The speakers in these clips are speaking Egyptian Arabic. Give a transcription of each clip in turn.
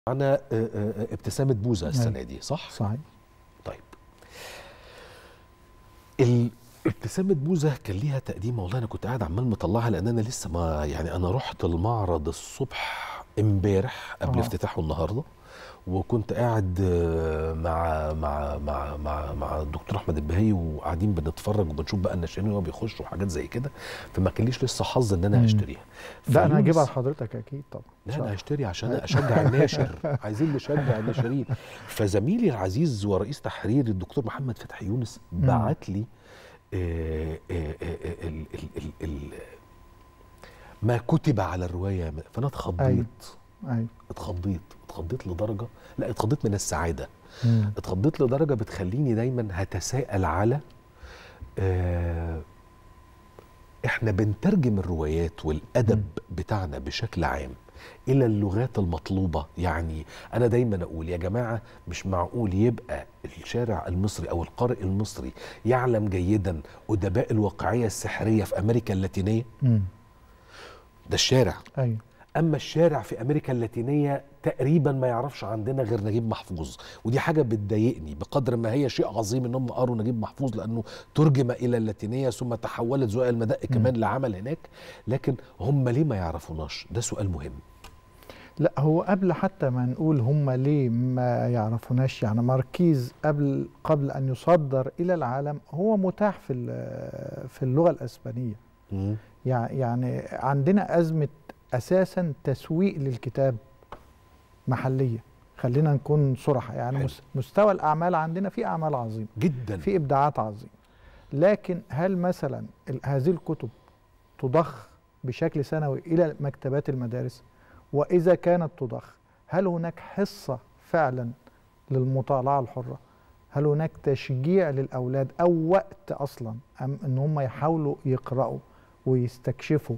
معانا آه، آه، ابتسامة بوزة السنة دي صح؟ صحيح طيب ال- ابتسامة بوزة كان ليها تقديمة والله أنا كنت قاعد عمال مطلعها لأن أنا لسه ما يعني أنا رحت المعرض الصبح امبارح قبل آه. افتتاحه النهارده وكنت قاعد آه، مع مع مع مع مع الدكتور احمد البهي وقاعدين بنتفرج وبنشوف بقى الناشئين وهو بيخش وحاجات زي كده فما كان ليش لسه حظ ان انا مم. اشتريها ده انا فيونس- هجيبها لحضرتك اكيد طبعا إن لا شاء انا الله. هشتري عشان اشجع الناشر عايزين نشجع الناشرين فزميلي العزيز ورئيس تحرير الدكتور محمد فتحي يونس مم. بعت لي آه، آه، آه، ال- ال- ال- ال- ما كتب على الروايه فانا اتخضيت أيوة. ايوه اتخضيت اتخضيت لدرجه لا اتخضيت من السعاده مم. اتخضيت لدرجه بتخليني دايما هتساءل على آه احنا بنترجم الروايات والادب بتاعنا بشكل عام الى اللغات المطلوبه يعني انا دايما اقول يا جماعه مش معقول يبقى الشارع المصري او القارئ المصري يعلم جيدا ادباء الواقعيه السحريه في امريكا اللاتينيه مم. ده الشارع ايوه اما الشارع في امريكا اللاتينيه تقريبا ما يعرفش عندنا غير نجيب محفوظ ودي حاجه بتضايقني بقدر ما هي شيء عظيم ان هم قروا نجيب محفوظ لانه ترجم الى اللاتينيه ثم تحولت زقاق المدق كمان لعمل هناك لكن هم ليه ما يعرفوناش ده سؤال مهم لا هو قبل حتى ما نقول هم ليه ما يعرفوناش يعني ماركيز قبل قبل ان يصدر الى العالم هو متاح في ال- في اللغه الاسبانيه مم. يع- يعني عندنا ازمه اساسا تسويق للكتاب محليه خلينا نكون صراحه يعني حلو. مس- مستوى الاعمال عندنا في اعمال عظيمه جدا في ابداعات عظيمه لكن هل مثلا ال- هذه الكتب تضخ بشكل سنوي الى مكتبات المدارس واذا كانت تضخ هل هناك حصه فعلا للمطالعه الحره هل هناك تشجيع للاولاد او وقت اصلا أم ان هم يحاولوا يقراوا ويستكشفوا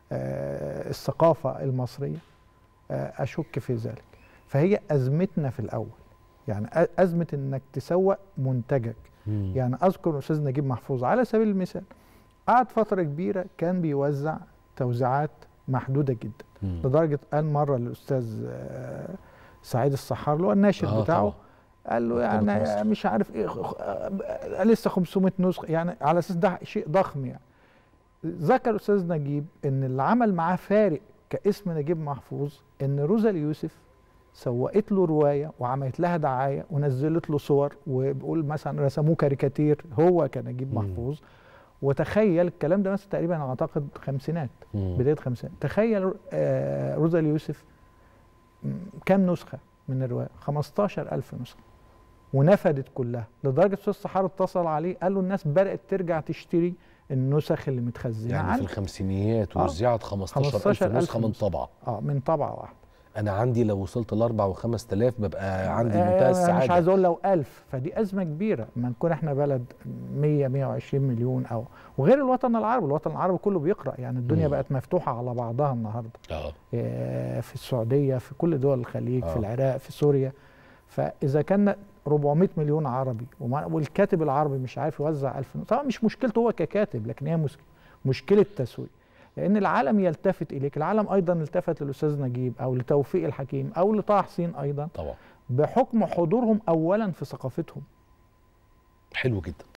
آه، الثقافه المصريه آه، اشك في ذلك فهي ازمتنا في الاول يعني أ- ازمه انك تسوق منتجك مم. يعني اذكر الاستاذ نجيب محفوظ على سبيل المثال قعد فتره كبيره كان بيوزع توزيعات محدوده جدا مم. لدرجه قال مره للاستاذ آه، سعيد الصحار اللي هو الناشر آه بتاعه طبعا. قال له مكتبة يعني مصر. مش عارف ايه خ- آه، لسه 500 نسخه يعني على اساس ده شيء ضخم يعني ذكر الاستاذ نجيب ان اللي عمل معاه فارق كاسم نجيب محفوظ ان روزا اليوسف سوقت له روايه وعملت لها دعايه ونزلت له صور وبيقول مثلا رسموه كاريكاتير هو كنجيب مم. محفوظ وتخيل الكلام ده مثلا تقريبا اعتقد خمسينات مم. بدايه خمسينات تخيل آه، روزا اليوسف م، كام نسخه من الروايه 15000 نسخه ونفدت كلها لدرجه استاذ صحار اتصل عليه قال له الناس بدات ترجع تشتري النسخ اللي متخزنه يعني في عندي. الخمسينيات آه. وزعت 15000 15,000 نسخه من نسخة. طبعه اه من طبعه واحده انا عندي لو وصلت لاربع وخمس تلاف ببقى عندي آه، منتهى أنا مش السعاده عايز اقول لو 1000 فدي ازمه كبيره ما نكون احنا بلد 100 120 مليون او وغير الوطن العربي الوطن العربي كله بيقرا يعني الدنيا مم. بقت مفتوحه على بعضها النهارده اه آه، في السعوديه في كل دول الخليج آه. في العراق في سوريا فاذا كان 400 مليون عربي وما- والكاتب العربي مش عارف يوزع 1000 طبعا مش مشكلته هو ككاتب لكن هي مس- مشكله تسويق لان العالم يلتفت اليك العالم ايضا التفت للاستاذ نجيب او لتوفيق الحكيم او لطه حسين ايضا طبعا بحكم حضورهم اولا في ثقافتهم حلو جدا